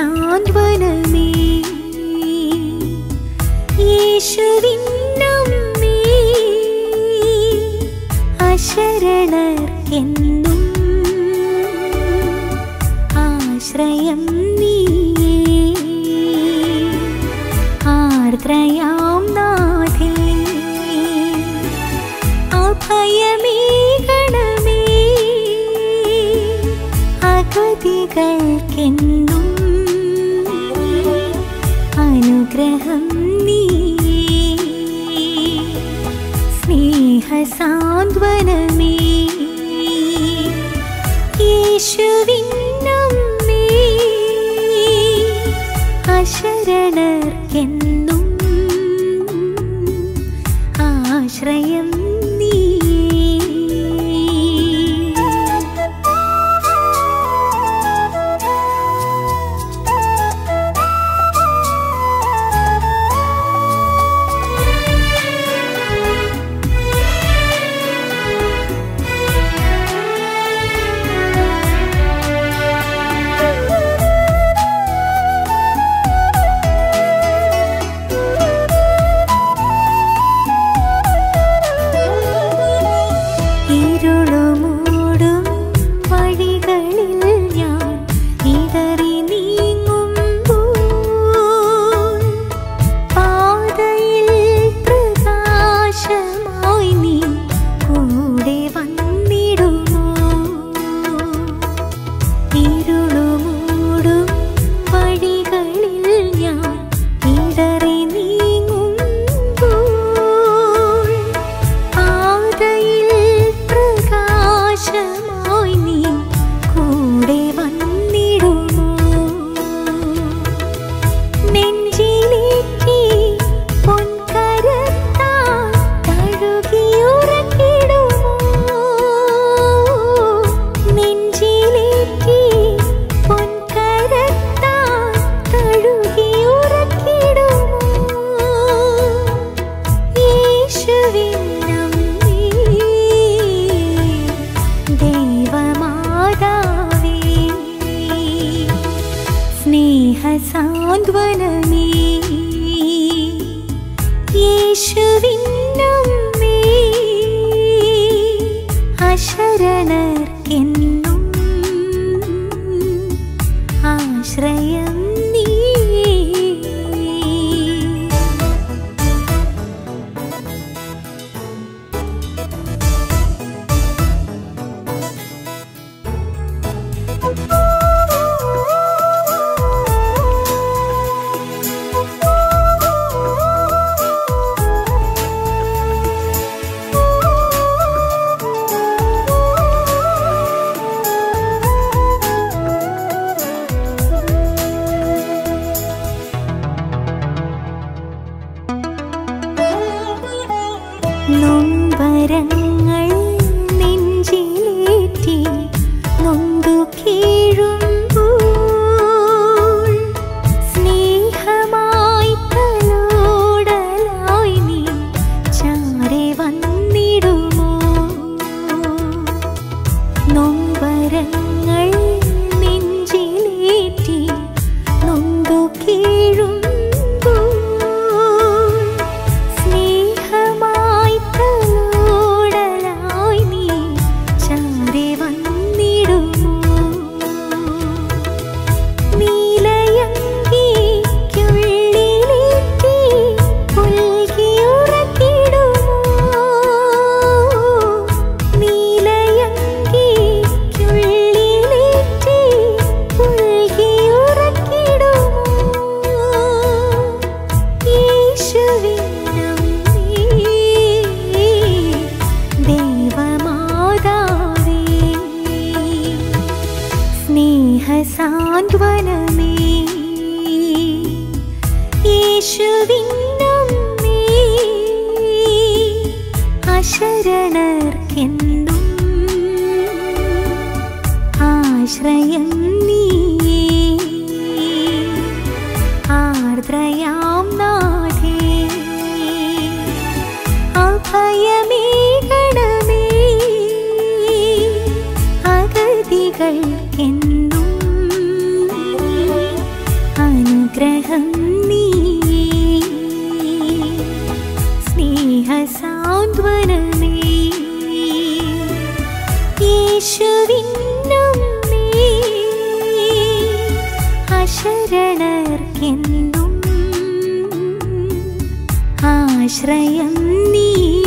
സാന്ത്വനമേ യേശുവിന്നമ്മേ അശരണർക്കെന്നും ആശ്രയം നീയേ ആർദ്രയാം നാഥേ അഭയമേകണമേ അഗതികൾക്കെന്നും അനുഗ്രഹം നീ സ്നേഹസാന്ത്വനമേ യേശുവിന്നമ്മേ അശരണർക്കെന്നും ആശ്രയം നീ ഇരുളുമൂടും വഴികളിൽ ഞാൻ ഇടറി നീങ്ങുമ്പോൾ പാതയിൽ പ്രകാശമായി നീ കൂടെ വന്നിടുമോ ഇരുളുമൂടും വഴികളിൽ ഞാൻ ഇടറി നീങ്ങുമ്പോൾ പാതയിൽ പ്രകാശമായി നീ കൂടെ വന്നിടുമോ നെഞ്ചിലേറ്റി പൊൻകരത്താൽ തഴുകിയുറക്കിടുമോ നെഞ്ചിലേറ്റി പൊൻകരത്താൽ തഴുകിയുറക്കിടുമോ യേശുവിനമ്മേ ദൈവമാതാവേ സ്നേഹസാന്ത്വനമേ യേശുവിനമ്മേ അശരണർക്കെന്നും ആശ്രയം നീ നൊമ്പരങ്ങൾ നെഞ്ചിലേറ്റി നൊന്തു കീഴുമ്പോൾ സ്നേഹമായി തലോടലായി നീ ചാരെ വന്നിടുമോ നൊമ്പരങ്ങൾ നെഞ്ചിലേറ്റി നൊന്തു കീഴുമ്പോൾ സ്നേഹമായി തലോടലായി നീ ചാരെ വന്നിടുമോ നീലയങ്കിക്കുള്ളിലേറ്റി പുൽകിയുറക്കിടുമോ നീലയങ്കിക്കുള്ളിലേറ്റി പുൽകിയുറക്കിടുമോ യേശുവിനമ്മേ ദൈവമാതാവേ സ്നേഹസാന്ത്വനമേ യേശുവിനമ്മേ അശരണർക്കെന്നും ആശ്രയം നീയേ ആർദ്രയാം നാഥേ അഭയമേകണമേ അഗതികൾക്കെന്നും അനുഗ്രഹം നീ സ്നേഹസാന്ത്വനമേ യേശുവിന്നമ്മേ അശരണർക്കെന്നും ആശ്രയം നീ